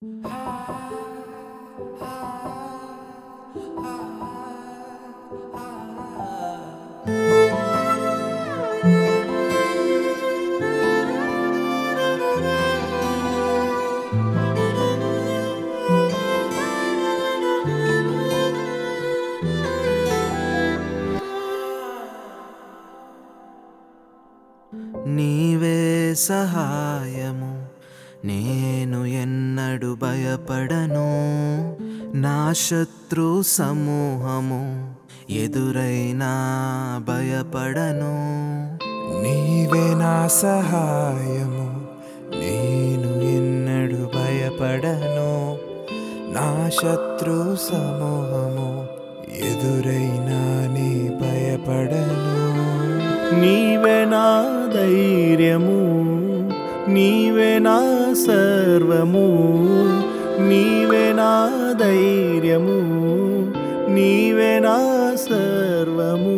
నీవే సహాయము నేను ఎన్నడు భయపడను నా శత్రు సమూహము ఎదురైనా భయపడను నీవే నా సహాయము నేను ఎన్నడు భయపడను నా శత్రు సమూహము ఎదురైనా నీ భయపడను నీవే నా ధైర్యము నీవే నా సర్వము నీవే నా ధైర్యము నీవే నా సర్వము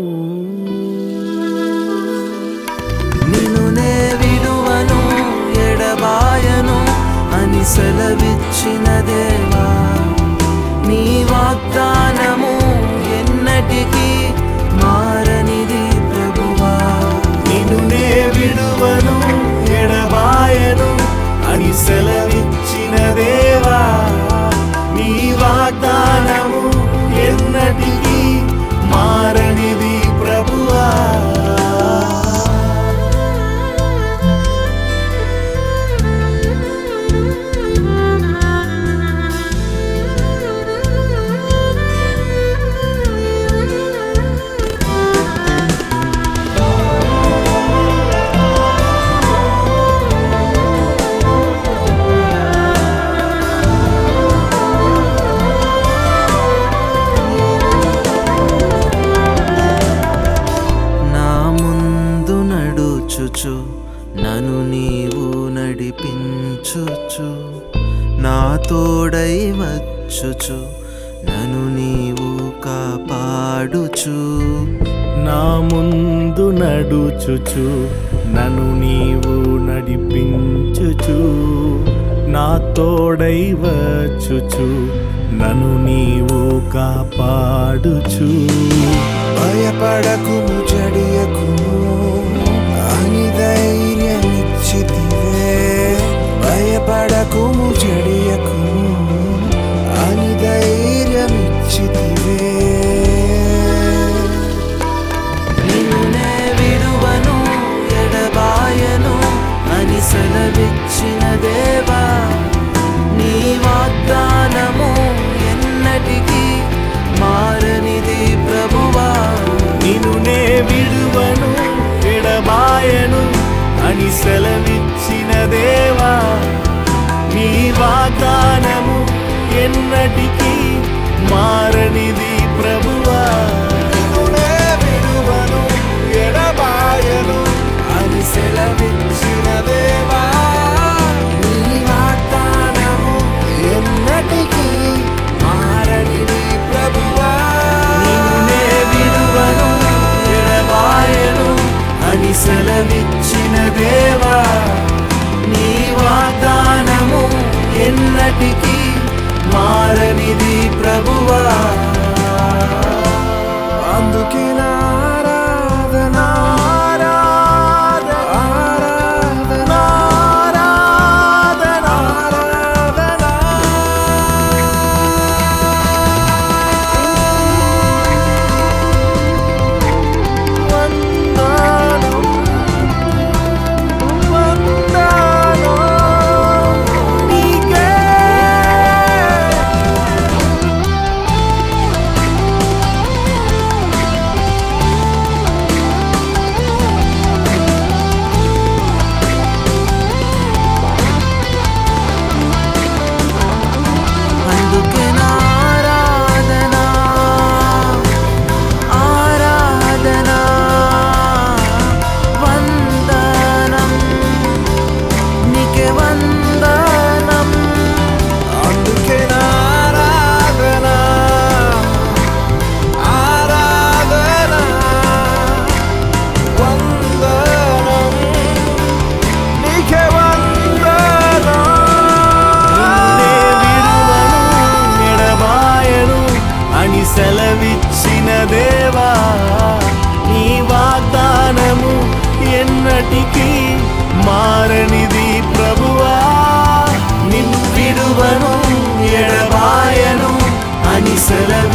నిన్ను నే విడువను ఎడబాయను అని సెలవిచ్చిన దేవా నీ వాగ్దానము ఎన్నటికీ మారనిది ప్రభువా నిన్ను నే విడువను ఎడబాయను అని సెలవిచ్చిన దేవా నీ వాగ్దానము ఎన్నటికీ మారనిది ప్రభువా నా ముందు నడుచుచు నన్ను నీవు నడిపించుచు నా తోడై వచ్చుచు నన్ను నీవు కాపాడుచు నా ముందు నడుచుచు నన్ను నీవు నడిపించుచు నా తోడై వచ్చుచు నన్ను నీవు కాపాడుచు భయపడకుము జడియకుము అని ధైర్యమిచ్చితివే భయపడకుము జడియకుము అని ధైర్యమిచ్చితివే నిన్ను నే విడువను ఎడబాయను అని సెలవిచ్చిన దేవా నీ వాగ్దానము ఎన్నటికీ మారనిది ప్రభువా నిన్ను నే విడువను ఎడబాయను అని సెలవిచ్చిన దేవా నీ వాగ్దానము ఎన్నటికీ మారనిది ప్రభువా నిన్నునే విడువను, ఎడబాయను అని సెలవిచ్చిన దేవా నీ వాగ్దానము ఎన్నటికీ మారనిది ప్రభువా నిన్ను నే విడువను ఎడబాయను అని సెలవిచ్చిన దేవా నీ వాగ్దానము ఎన్నటికీ మారనిది ప్రభువా అందుకే నా ఆరాధన ఆరాధన ఆరాధన ఆరాధన వందనం వందనం నీకే సెలవిచ్చిన